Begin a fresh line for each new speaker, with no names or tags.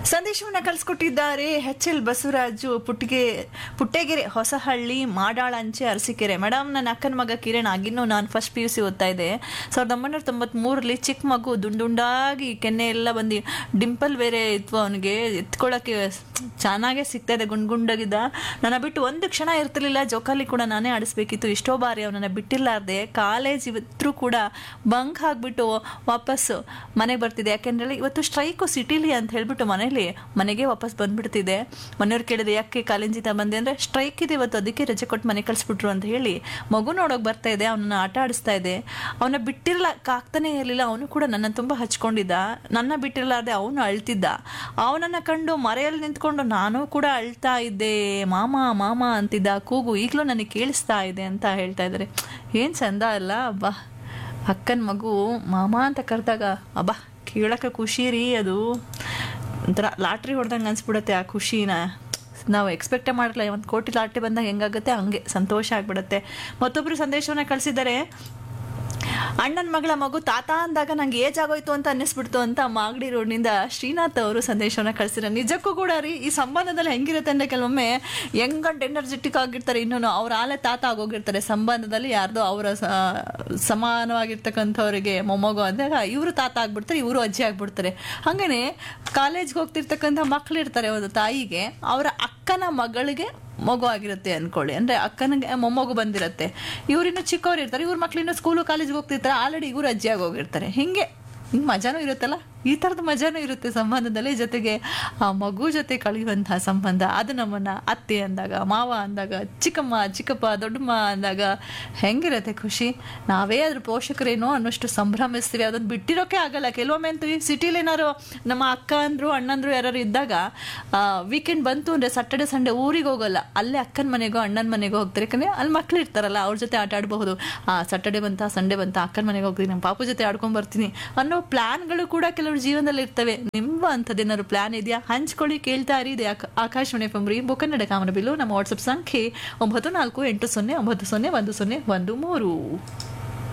ಸಂದೇಶವನ್ನ ಕಳಿಸ್ಕೊಟ್ಟಿದ್ದಾರೆ H L Basavaraju ಪುಟ್ಟಿಗೆ ಪುಟ್ಟೆಗೆರೆ ಹೊಸಹಳ್ಳಿ ಮಾಡಾಳ ಅಂಚೆ ಅರಸೀಕೆರೆ ಮೇಡಮ್ ನನ್ನ ಅಕ್ಕನ ಮಗ ಕಿರಣ್ ಆಗಿನ್ನೂ ನಾನು ಫಸ್ಟ್ ಪಿ ಯು ಸಿ ಓದ್ತಾ ಇದ್ದೆ ಸಾವಿರದ ಒಂಬೈನೂರ ತೊಂಬತ್ಮೂರರಲ್ಲಿ ಚಿಕ್ಕ ಮಗು ದುಂಡುಂಡಾಗಿ ಕೆನ್ನೆ ಎಲ್ಲ ಬಂದು ಡಿಂಪಲ್ ಬೇರೆ ಇತ್ತು ಅವನಿಗೆ ಎತ್ಕೊಳ್ಳೋಕ್ಕೆ ಚೆನ್ನಾಗೇ ಸಿಗ್ತಾ ಇದೆ ಗುಂಡ್ ಗುಂಡಾಗಿದ್ದ ನನ್ನ ಬಿಟ್ಟು ಒಂದು ಕ್ಷಣ ಇರ್ತಿರ್ಲಿಲ್ಲ ಜೋಕಾಲಿ ಕೂಡ ನಾನೇ ಆಡಿಸ್ಬೇಕಿತ್ತು ಇಷ್ಟೋ ಬಾರಿ ಅವನನ್ನ ಬಿಟ್ಟಿಲ್ಲಾರ್ದೆ ಕಾಲೇಜ್ ಇವತ್ತು ಕೂಡ ಬಂಕ್ ಹಾಕ್ಬಿಟ್ಟು ವಾಪಸ್ಸು ಮನೆಗೆ ಬರ್ತಿದೆ ಯಾಕೆಂದ್ರೆ ಇವತ್ತು ಸ್ಟ್ರೈಕು ಸಿಟಿಲಿ ಅಂತ ಹೇಳ್ಬಿಟ್ಟು ಮನೇಲಿ ಮನೆಗೆ ವಾಪಸ್ ಬಂದ್ಬಿಡ್ತಿದೆ ಮನೆಯವ್ರು ಕೇಳಿದೆ ಯಾಕೆ ಕಾಲೇಜಿಂದ ಬಂದೆ ಅಂದರೆ ಸ್ಟ್ರೈಕ್ ಇದೆ ಇವತ್ತು ಅದಕ್ಕೆ ರಜೆ ಕೊಟ್ಟು ಮನೆ ಕಳಿಸ್ಬಿಟ್ರು ಅಂತ ಹೇಳಿ ಮಗು ನೋಡೋಕೆ ಬರ್ತಾ ಇದೆ ಅವನನ್ನ ಆಟ ಆಡಿಸ್ತಾ ಇದೆ ಅವನ ಬಿಟ್ಟಿರ್ಲಕ್ ಆಗ್ತಾನೆ ಇರಲಿಲ್ಲ ಅವನು ಕೂಡ ನನ್ನ ತುಂಬ ಹಚ್ಕೊಂಡಿದ್ದ ನನ್ನ ಬಿಟ್ಟಿರಲಾರ್ದೆ ಅವನು ಅಳ್ತಿದ್ದ ಅವನನ್ನ ಕಂಡು ಮರೆಯಲ್ಲಿ ನಿಂತ್ಕೊಂಡು ನಾನು ಕೂಡ ಅಳ್ತಾ ಇದ್ದೆ ಮಾಮ ಮಾಮ ಅಂತಿದ್ದ ಕೂಗು ಈಗಲೂ ನನಗೆ ಕೇಳಿಸ್ತಾ ಇದೆ ಅಂತ ಹೇಳ್ತಾ ಇದ್ದಾರೆ ಏನು ಚಂದ ಅಲ್ಲ ಅಬ್ಬಾ ಅಕ್ಕನ ಮಗು ಮಾಮ ಅಂತ ಕರೆದಾಗ ಅಬ್ಬಾ ಕೇಳಕ್ಕೆ ಖುಷಿ ರೀ ಅದು ಒಂಥರ ಲಾಟ್ರಿ ಹೊಡೆದಂಗೆ ಅನ್ಸ್ಬಿಡುತ್ತೆ ಆ ಖುಷಿನ ನಾವು ಎಕ್ಸ್ಪೆಕ್ಟೇ ಮಾಡಲ್ಲ ಒಂದು ಕೋಟಿ ಲಾಟ್ರಿ ಬಂದಾಗ ಹೆಂಗಾಗುತ್ತೆ ಹಂಗೆ ಸಂತೋಷ ಆಗ್ಬಿಡುತ್ತೆ ಮತ್ತೊಬ್ಬರು ಸಂದೇಶವನ್ನ ಕಳಿಸಿದ್ದಾರೆ ಅಣ್ಣನ ಮಗಳ ಮಗು ತಾತ ಅಂದಾಗ ನಂಗೆ ಏಜ್ ಆಗೋಯ್ತು ಅಂತ ಅನ್ನಿಸ್ಬಿಡ್ತು ಅಂತ ಮಾಗಡಿ ರೋಡ್ನಿಂದ ಶ್ರೀನಾಥ್ ಅವರು ಸಂದೇಶವನ್ನ ಕಳಿಸಿದ್ರು ನಿಜಕ್ಕೂ ಕೂಡ ರೀ ಈ ಸಂಬಂಧದಲ್ಲಿ ಹೆಂಗಿರುತ್ತೆ ಅಂದರೆ ಕೆಲವೊಮ್ಮೆ ಯಂಗ್ ಎನರ್ಜೆಟಿಕ್ ಆಗಿರ್ತಾರೆ ಇನ್ನೂ ಅವ್ರ ಆಲೆ ತಾತ ಆಗೋಗಿರ್ತಾರೆ ಸಂಬಂಧದಲ್ಲಿ ಯಾರ್ದೋ ಅವರ ಸಮಾನವಾಗಿರ್ತಕ್ಕಂಥವ್ರಿಗೆ ಮೊಮ್ಮಗು ಅಂದಾಗ ಇವರು ತಾತ ಆಗ್ಬಿಡ್ತಾರೆ ಇವರು ಅಜ್ಜಿ ಆಗ್ಬಿಡ್ತಾರೆ ಹಾಗೇನೆ ಕಾಲೇಜ್ಗೆ ಹೋಗ್ತಿರ್ತಕ್ಕಂಥ ಮಕ್ಳು ಇರ್ತಾರೆ ಒಂದು ತಾಯಿಗೆ ಅವರ ಅಕ್ಕನ ಮಗಳಿಗೆ ಮಗು ಆಗಿರುತ್ತೆ ಅನ್ಕೊಳ್ಳಿ ಅಂದ್ರೆ ಅಕ್ಕನಿಗೆ ಮೊಮ್ಮಗು ಬಂದಿರುತ್ತೆ ಇವರಿನ್ನು ಚಿಕ್ಕವ್ರು ಇರ್ತಾರೆ ಇವ್ರ ಮಕ್ಳಿನ್ನು ಸ್ಕೂಲು ಕಾಲೇಜ್ಗೆ ಹೋಗ್ತಿರ್ತಾರೆ ಆಲ್ರೆಡಿ ಇವರು ಅಜ್ಜಿಯಾಗಿ ಹೋಗಿರ್ತಾರೆ ಹಿಂಗೆ ಹಿಂಗೆ ಮಜಾನೂ ಇರುತ್ತಲ್ಲ ಈ ಥರದ ಮಜಾನೂ ಇರುತ್ತೆ ಸಂಬಂಧದಲ್ಲಿ ಜೊತೆಗೆ ಆ ಮಗು ಜೊತೆ ಕಳೆಯುವಂತಹ ಸಂಬಂಧ ಅದು ನಮ್ಮನ್ನ ಅತ್ತೆ ಅಂದಾಗ ಮಾವ ಅಂದಾಗ ಚಿಕ್ಕಮ್ಮ ಚಿಕ್ಕಪ್ಪ ದೊಡ್ಡಮ್ಮ ಅಂದಾಗ ಹೆಂಗಿರುತ್ತೆ ಖುಷಿ ನಾವೇ ಅದ್ರ ಪೋಷಕರೇನೋ ಅನ್ನೋಷ್ಟು ಸಂಭ್ರಮಿಸ್ತೀವಿ ಅದನ್ನು ಬಿಟ್ಟಿರೋಕೆ ಆಗಲ್ಲ ಕೆಲವೊಮ್ಮೆ ಅಂತೂ ಈ ಸಿಟಿಲಿ ಏನಾರು ನಮ್ಮ ಅಕ್ಕ ಅಂದ್ರು ಅಣ್ಣಂದ್ರು ಯಾರು ಇದ್ದಾಗ ವೀಕೆಂಡ್ ಬಂತು ಅಂದರೆ ಸಾಟರ್ಡೆ ಸಂಡೇ ಊರಿಗೆ ಹೋಗಲ್ಲ ಅಲ್ಲೇ ಅಕ್ಕನ ಮನೆಗೋ ಅಣ್ಣನ ಮನೆಗೋ ಹೋಗ್ತಾರೆ ಯಾಕಂದರೆ ಅಲ್ಲಿ ಮಕ್ಳು ಇರ್ತಾರಲ್ಲ ಅವ್ರ ಜೊತೆ ಆಟ ಆಡಬಹುದು ಆ ಸಾಟರ್ಡೆ ಬಂತ ಸಂಡೇ ಬಂತ ಅಕ್ಕನ ಮನೆಗೆ ಹೋಗ್ತೀನಿ ನಮ್ಮ ಪಾಪು ಜೊತೆ ಆಡ್ಕೊಂಡ್ ಬರ್ತೀನಿ ಅನ್ನೋ ಪ್ಲಾನ್ಗಳು ಕೂಡ ಕೆಲವರು ಜೀವನದಲ್ಲಿ ಇರ್ತವೆ ನಿಮ್ಮ ಅಂಥದ್ದೇನಾದ್ರು ಪ್ಲಾನ್ ಇದೆಯಾ ಹಂಚ್ಕೊಳ್ಳಿ ಕೇಳ್ತಾ ಇರಿ ಇದೆ ಆಕಾಶವಾಣಿ ಪಂಬ್ರಿ ಬುಕ್ಕನ್ನಡ ಕಾಮನಬಿಲ್ಲು ನಮ್ಮ ವಾಟ್ಸಪ್ ಸಂಖ್ಯೆ ಒಂಬತ್ತು ನಾಲ್ಕು ಎಂಟು ಸೊನ್ನೆ ಒಂಬತ್ತು ಸೊನ್ನೆ ಒಂದು ಸೊನ್ನೆ ಒಂದು ಮೂರು